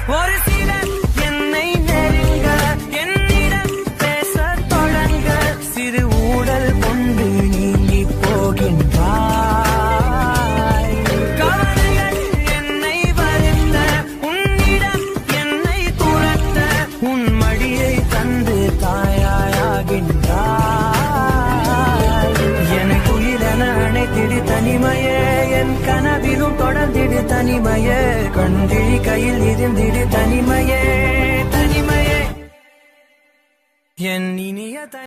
ஒரு சிலர் என்னை நெருங்க என்னிடம் பேசத் தொடங்க சிறு ஊடல் கொண்டு நீங்கி போகின்றாய் கவலைகள் என்னை வருந்த உன்னிடம் என்னை துரத்த உன் மடியை தந்து தாயாயாகின்றாய் எனக்கு உயிரென அணைத்திடு தனிமையே என் கனவிலும் தொடர்ந்திடு தனிமையே கண்கிழி கையில் இருந்திடு தனிமையே தனிமையே என் இனிய த-